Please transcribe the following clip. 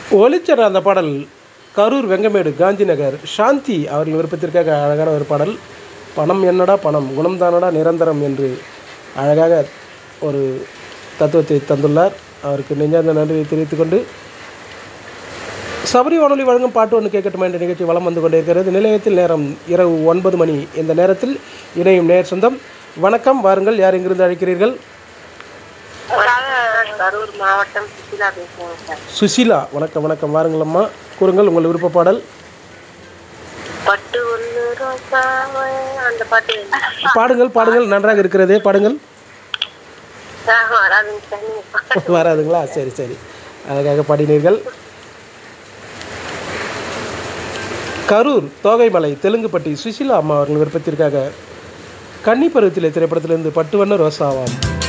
ஒளிச்சர் அந்த பாடல் கரூர் வெங்கமேடு காந்தி நகர் சாந்தி அவர்கள் விருப்பத்திற்காக அழகான ஒரு பாடல் பணம் என்னடா பணம் குணம்தானடா நிரந்தரம் என்று அழகாக ஒரு தத்துவத்தை தந்துள்ளார் அவருக்கு நெஞ்சார்ந்த நன்றியை தெரிவித்துக் கொண்டு சபரி வானொலி வழங்கும் பாட்டு ஒன்று கேட்கட்டுமா என்ற நிகழ்ச்சி வலம் வந்து கொண்டிருக்கிறது நிலையத்தில் நேரம் இரவு ஒன்பது மணி இந்த நேரத்தில் இணையும் நேர் சொந்தம் வணக்கம் வாருங்கள் யார் எங்கிருந்து அழைக்கிறீர்கள் கரூர் மாவட்டம் சுசிலா பேசுறேன் சார் சுசிலா வணக்கம் வணக்கம் வாருங்கள் அம்மா கூறுங்கள் உங்கள் விருப்ப பாடல் பட்டு ஒண்ணு ரோசா அந்த பாட்டு பாடுங்கள் பாடுங்கள் நன்றாக இருக்கிறதே பாடுங்கள் ஆ, வராதுங்க சார் நீங்க பாடுங்க. வராதுங்களா சரி சரி அழகாக பாடினீர்கள் கரூர் தோகைமலை தெலுங்குப்பட்டி சுசிலா அம்மா அவர்கள் விருப்பத்திற்காக கன்னி பருவத்திலே திரைப்படத்திலிருந்து பட்டு வண்ண ரோசாவாம்